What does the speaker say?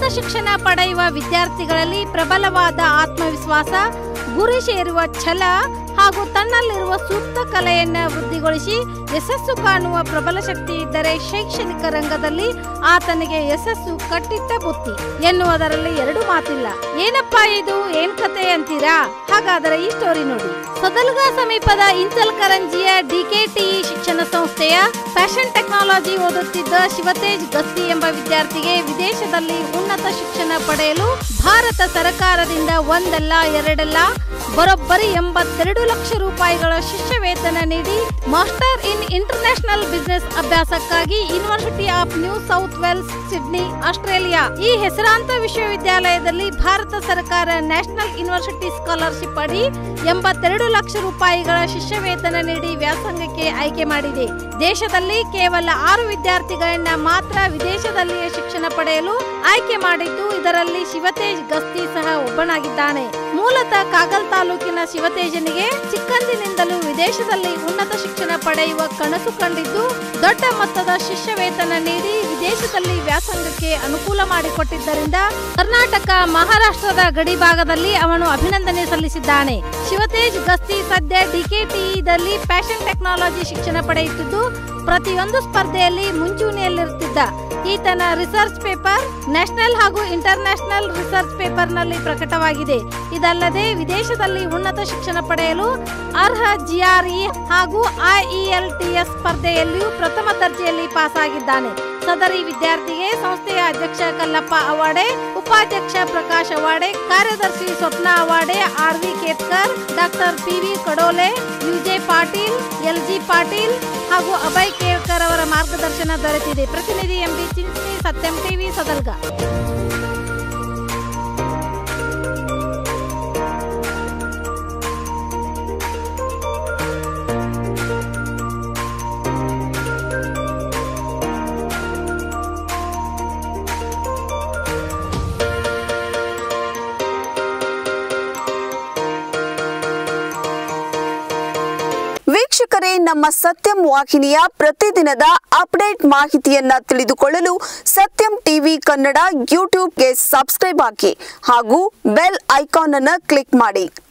ಶಿಕ್ಷಣ ಪಡೆಯುವ ವಿದ್ಯಾರ್ಥಿಗಳಲ್ಲಿ ಪ್ರಬಲವಾದ ಆತ್ಮವಿಶ್ವಾಸ ಗುರಿ ಸೇರುವ ಛಲ ಹಾಗೂ ತನ್ನಲ್ಲಿರುವ ಸೂಕ್ತ ಕಲೆಯನ್ನ ವೃದ್ಧಿಗೊಳಿಸಿ ಯಶಸ್ಸು ಕಾಣುವ ಪ್ರಬಲ ಶಕ್ತಿ ಇದ್ದರೆ ಶೈಕ್ಷಣಿಕ ರಂಗದಲ್ಲಿ ಆತನಿಗೆ ಯಶಸ್ಸು ಕಟ್ಟಿಟ್ಟ ಬುತ್ತಿ ಎನ್ನುವುದರಲ್ಲಿ ಎರಡು ಮಾತಿಲ್ಲ ಏನಪ್ಪಾ ಇದು ಏನ್ ಕತೆ ಅಂತೀರಾ ಹಾಗಾದರೆ ಈ ಸ್ಟೋರಿ ನೋಡಿ ಸದಲ್ಗಾ ಸಮೀಪದ ಇಂಚಲ್ ಕರಂಜಿಯ ಡಿಕೆಟಿಇ ಶಿಕ್ಷಣ ಸಂಸ್ಥೆಯ ಫ್ಯಾಷನ್ ಟೆಕ್ನಾಲಜಿ ಓದುತ್ತಿದ್ದ ಶಿವತೇಜ್ ಗಸ್ತಿ ಎಂಬ ವಿದ್ಯಾರ್ಥಿಗೆ ವಿದೇಶದಲ್ಲಿ ಉನ್ನತ ಶಿಕ್ಷಣ ಪಡೆಯಲು ಭಾರತ ಸರ್ಕಾರದಿಂದ ಒಂದಲ್ಲ ಎರಡಲ್ಲ ಬರೋಬ್ಬರಿ ಎಂಬತ್ತೆರಡು ಲಕ್ಷ ರೂಪಾಯಿಗಳ ಶಿಷ್ಯ ವೇತನ ನೀಡಿ ಮಾಸ್ಟರ್ ಇನ್ ಇಂಟರ್ನ್ಯಾಷನಲ್ ಬಿಸಿನೆಸ್ ಅಭ್ಯಾಸಕ್ಕಾಗಿ university of New South Wales Sydney Australia ಈ ಹೆಸರಾಂತ ವಿಶ್ವವಿದ್ಯಾಲಯದಲ್ಲಿ ಭಾರತ ಸರ್ಕಾರ ನ್ಯಾಷನಲ್ ಯೂನಿವರ್ಸಿಟಿ ಸ್ಕಾಲರ್ಶಿಪ್ ಅಡಿ ಎಂಬತ್ತೆರಡು ಲಕ್ಷ ರೂಪಾಯಿಗಳ ಶಿಷ್ಯ ವೇತನ ನೀಡಿ ವ್ಯಾಸಂಗಕ್ಕೆ ಆಯ್ಕೆ ಮಾಡಿದೆ ದೇಶದಲ್ಲಿ ಕೇವಲ ಆರು ವಿದ್ಯಾರ್ಥಿಗಳನ್ನ ಮಾತ್ರ ವಿದೇಶದಲ್ಲಿಯೇ ಶಿಕ್ಷಣ ಪಡೆಯಲು ಆಯ್ಕೆ ಮಾಡಿದ್ದು ಇದರಲ್ಲಿ ಶಿವತೇಜ್ ಗಸ್ತಿ ಸಹ ಒಬ್ಬನಾಗಿದ್ದಾನೆ ಮೂಲತಃ ಕಾಗಲ್ ತಾಲೂಕಿನ ಶಿವತೇಜನಿಗೆ ಚಿಕ್ಕಂದಿನಿಂದಲೂ ವಿದೇಶದಲ್ಲಿ ಉನ್ನತ ಶಿಕ್ಷಣ ಪಡೆಯುವ ಕನಸು ಕಂಡಿದ್ದು ದೊಡ್ಡ ಮೊತ್ತದ ಶಿಷ್ಯ ವೇತನ ನೀಡಿ ವಿದೇಶದಲ್ಲಿ ವ್ಯಾಸಂಗಕ್ಕೆ ಅನುಕೂಲ ಮಾಡಿಕೊಟ್ಟಿದ್ದರಿಂದ ಕರ್ನಾಟಕ ಮಹಾರಾಷ್ಟ್ರದ ಗಡಿ ಭಾಗದಲ್ಲಿ ಅವನು ಅಭಿನಂದನೆ ಸಲ್ಲಿಸಿದ್ದಾನೆ ಶಿವತೇಜ್ ಗಸ್ತಿ ಸದ್ಯ ಡಿಕೆಟಿಇದಲ್ಲಿ ಫ್ಯಾಷನ್ ಟೆಕ್ನಾಲಜಿ ಶಿಕ್ಷಣ ಪಡೆಯುತ್ತಿದ್ದು ಪ್ರತಿಯೊಂದು ಸ್ಪರ್ಧೆಯಲ್ಲಿ ಮುಂಚೂಣಿಯಲ್ಲಿರುತ್ತಿದ್ದ ಈತನ ರಿಸರ್ಚ್ ಪೇಪರ್ ನ್ಯಾಷನಲ್ ಹಾಗೂ ಇಂಟರ್ನ್ಯಾಷನಲ್ ರಿಸರ್ಚ್ ಪೇಪರ್ನಲ್ಲಿ ಪ್ರಕಟವಾಗಿದೆ ಇದಲ್ಲದೆ ವಿದೇಶದಲ್ಲಿ ಉನ್ನತ ಶಿಕ್ಷಣ ಪಡೆಯಲು ಅರ್ಹ ಜಿಆರ್ಇ ಹಾಗೂ ಐಇಎಲ್ಟಿಎಸ್ ಸ್ಪರ್ಧೆಯಲ್ಲಿಯೂ ಪ್ರಥಮ ದರ್ಜೆಯಲ್ಲಿ ಪಾಸ್ ಆಗಿದ್ದಾನೆ ಸದರಿ ವಿದ್ಯಾರ್ಥಿಗೆ ಸಂಸ್ಥೆಯ ಅಧ್ಯಕ್ಷ ಕಲ್ಲಪ್ಪ ಅವಾಡೆ ಉಪಾಧ್ಯಕ್ಷ ಪ್ರಕಾಶ್ ಅವಾಡೆ ಕಾರ್ಯದರ್ಶಿ Swapna Awade R V Ketkar doctor P V Kadole U J Patil L G Patil ಹಾಗೂ ಅಭಯ್ ಕೇಳ್ಕರ್ ಅವರ ಮಾರ್ಗದರ್ಶನ ದೊರೆತಿದೆ ಪ್ರತಿನಿಧಿ ಎಂಬಿ ಚಿಂಚಣಿ ಸತ್ಯಂ ಟಿವಿ ಸದಲ್ಗ ವೀಕ್ಷಕರೇ ನಮ್ಮ ಸತ್ಯಂ ವಾಹಿನಿಯ ಪ್ರತಿದಿನದ ಅಪ್ಡೇಟ್ ಮಾಹಿತಿಯನ್ನ ತಿಳಿದುಕೊಳ್ಳಲು ಸತ್ಯಂ ಟಿವಿ ಕನ್ನಡ ಯೂಟ್ಯೂಬ್ಗೆ ಸಬ್ಸ್ಕ್ರೈಬ್ ಹಾಕಿ ಹಾಗೂ ಬೆಲ್ ಐಕಾನ್ ಅನ್ನು ಕ್ಲಿಕ್ ಮಾಡಿ